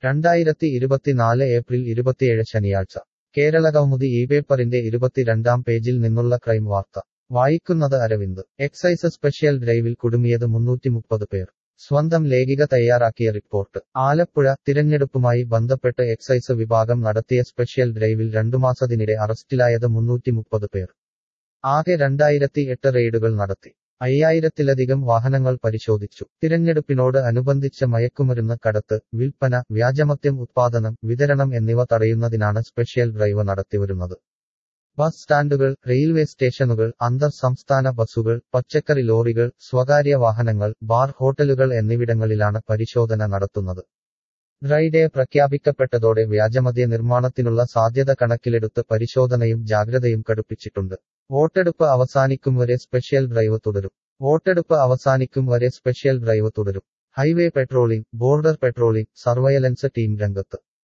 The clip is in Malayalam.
രണ്ടായിരത്തി ഇരുപത്തിനാല് ഏപ്രിൽ ഇരുപത്തിയേഴ് ശനിയാഴ്ച കേരള കൗമുദി ഈ പേപ്പറിന്റെ ഇരുപത്തിരണ്ടാം പേജിൽ നിന്നുള്ള ക്രൈം വാർത്ത വായിക്കുന്നത് അരവിന്ദ് എക്സൈസ് സ്പെഷ്യൽ ഡ്രൈവിൽ കുടുങ്ങിയത് മുന്നൂറ്റി മുപ്പത് പേർ സ്വന്തം ലേഖിക തയ്യാറാക്കിയ റിപ്പോർട്ട് ആലപ്പുഴ തിരഞ്ഞെടുപ്പുമായി ബന്ധപ്പെട്ട് എക്സൈസ് വിഭാഗം നടത്തിയ സ്പെഷ്യൽ ഡ്രൈവിൽ രണ്ടു മാസത്തിനിടെ അറസ്റ്റിലായത് മുന്നൂറ്റി മുപ്പത് പേർ ആകെ രണ്ടായിരത്തി എട്ട് റെയ്ഡുകൾ നടത്തി അയ്യായിരത്തിലധികം വാഹനങ്ങൾ പരിശോധിച്ചു തിരഞ്ഞെടുപ്പിനോട് അനുബന്ധിച്ച് മയക്കുമരുന്ന് കടത്ത് വിൽപ്പന വ്യാജമദ്യം ഉത്പാദനം വിതരണം എന്നിവ തടയുന്നതിനാണ് സ്പെഷ്യൽ ഡ്രൈവ് നടത്തിവരുന്നത് ബസ് സ്റ്റാൻഡുകൾ റെയിൽവേ സ്റ്റേഷനുകൾ അന്തർ സംസ്ഥാന ബസ്സുകൾ പച്ചക്കറി ലോറികൾ സ്വകാര്യ വാഹനങ്ങൾ ബാർ ഹോട്ടലുകൾ എന്നിവിടങ്ങളിലാണ് പരിശോധന നടത്തുന്നത് ഡ്രൈ ഡേ പ്രഖ്യാപിക്കപ്പെട്ടതോടെ വ്യാജമദ്യ നിർമ്മാണത്തിനുള്ള സാധ്യത കണക്കിലെടുത്ത് പരിശോധനയും ജാഗ്രതയും കടുപ്പിച്ചിട്ടുണ്ട് വോട്ടെടുപ്പ് അവസാനിക്കും വരെ സ്പെഷ്യൽ ഡ്രൈവ് തുടരും വോട്ടെടുപ്പ് അവസാനിക്കും വരെ സ്പെഷ്യൽ ഡ്രൈവ് തുടരും highway patrolling border patrolling surveillance team രംഗത്ത്